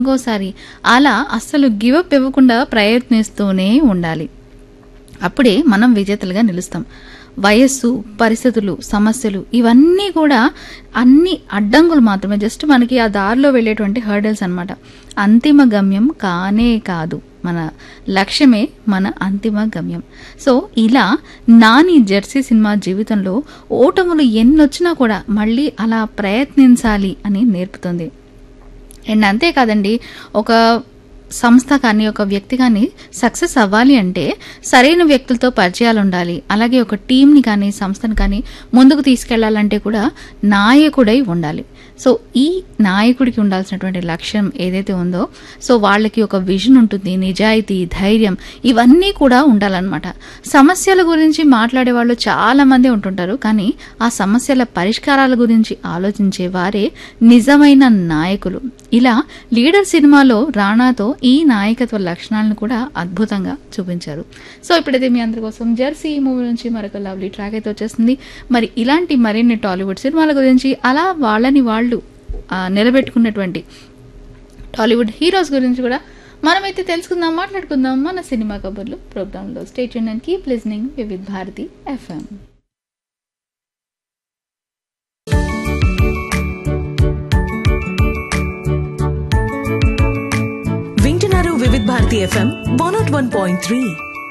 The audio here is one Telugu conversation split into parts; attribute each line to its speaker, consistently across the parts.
Speaker 1: ఇంకోసారి అలా అస్సలు గివప్ ఇవ్వకుండా ప్రయత్నిస్తూనే ఉండాలి అప్పుడే మనం విజేతలుగా నిలుస్తాం వయస్సు పరిస్థితులు సమస్యలు ఇవన్నీ కూడా అన్ని అడ్డంకులు మాత్రమే జస్ట్ మనకి ఆ దారిలో వెళ్ళేటువంటి హర్డల్స్ అన్నమాట అంతిమ గమ్యం కానే కాదు మన లక్ష్యమే మన అంతిమ గమ్యం సో ఇలా నాని జెర్సీ సినిమా జీవితంలో ఓటములు ఎన్నొచ్చినా కూడా మళ్ళీ అలా ప్రయత్నించాలి అని నేర్పుతుంది అండ్ అంతేకాదండి ఒక సంస్థ కానీ ఒక వ్యక్తి కానీ సక్సెస్ అవ్వాలి అంటే సరైన వ్యక్తులతో పరిచయాలు ఉండాలి అలాగే ఒక టీంని కానీ సంస్థను కానీ ముందుకు తీసుకెళ్లాలంటే కూడా నాయకుడై ఉండాలి సో ఈ నాయకుడికి ఉండాల్సినటువంటి లక్ష్యం ఏదైతే ఉందో సో వాళ్ళకి ఒక విజన్ ఉంటుంది నిజాయితీ ధైర్యం ఇవన్నీ కూడా ఉండాలన్నమాట సమస్యల గురించి మాట్లాడే వాళ్ళు చాలా మంది ఉంటుంటారు కానీ ఆ సమస్యల పరిష్కారాల గురించి ఆలోచించే వారే నిజమైన నాయకులు ఇలా లీడర్ సినిమాలో రాణాతో ఈ నాయకత్వ లక్షణాలను కూడా అద్భుతంగా చూపించారు సో ఇప్పుడైతే మీ అందరి కోసం జెర్సీ ఈ మూవీ నుంచి మరొక లవ్లీ ట్రాక్ అయితే వచ్చేస్తుంది మరి ఇలాంటి మరిన్ని టాలీవుడ్ సినిమాల గురించి అలా వాళ్ళని వాళ్ళు ఆ, నిలబెట్టుకున్నటువంటి టాలీవుడ్ హీరోస్ గురించి కూడా మనమైతే తెలుసుకుందాం మాట్లాడుకుందాం మన సినిమా కబుర్లు ప్రోగ్రాంలో stay and keep listening Vividh Bharati FM
Speaker 2: వింటున్నారు Vividh Bharati FM one nought one point three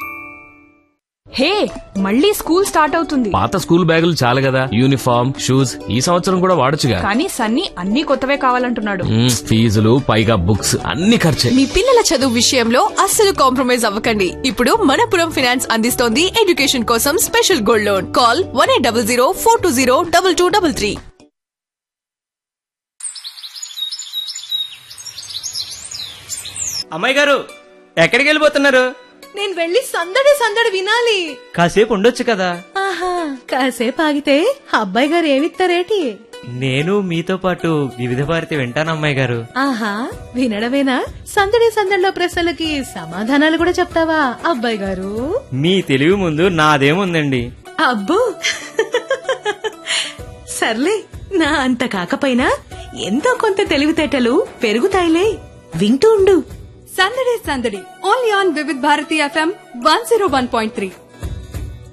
Speaker 3: hey మళ్ళీ స్కూల్ స్టార్ట్ అవుతుంది
Speaker 4: పాత స్కూల్ బ్యాగులు చాలు కదా యూనిఫామ్ షూస్ ఈ సంవత్సరం కూడా వాడొచ్చుగా
Speaker 3: కానీ సన్నీ అన్ని కొత్తవే కావాలంటున్నాడు
Speaker 4: మ్మ్, ఫీజులు పైగా బుక్స్ అన్ని ఖర్చే
Speaker 5: మీ పిల్లల చదువు విషయంలో అస్సలు కాంప్రమైజ్ అవ్వకండి ఇప్పుడు మనపురం ఫినాన్స్ అందిస్తోంది ఎడ్యుకేషన్ కోసం special gold loan call one eight double zero four two zero double two double three
Speaker 6: అమ్మాయి గారు ఎక్కడికి వెళ్ళిపోతున్నారు
Speaker 5: నేను వెళ్ళి సందడి సందడి వినాలి
Speaker 6: కాసేపు ఉండొచ్చు కదా
Speaker 2: ఆహా కాసేపు ఆగితే అబ్బాయి గారు ఏమిస్తారేటి
Speaker 6: నేను మీతో పాటు వివిధ భారతి వింటాను అమ్మాయి గారు
Speaker 2: ఆహా వినడమేనా సందడి సందడిలో ప్రశ్నలకి సమాధానాలు కూడా చెప్తావా అబ్బాయి గారు
Speaker 6: మీ తెలివి ముందు నాదేముందండి
Speaker 2: అబ్బో సర్లే నా అంత కాకపోయినా ఎంతో కొంత తెలివితేటలు పెరుగుతాయిలే వింటూ ఉండు
Speaker 5: సందడి సందడి only on Vividh Bharati FM one zero one point three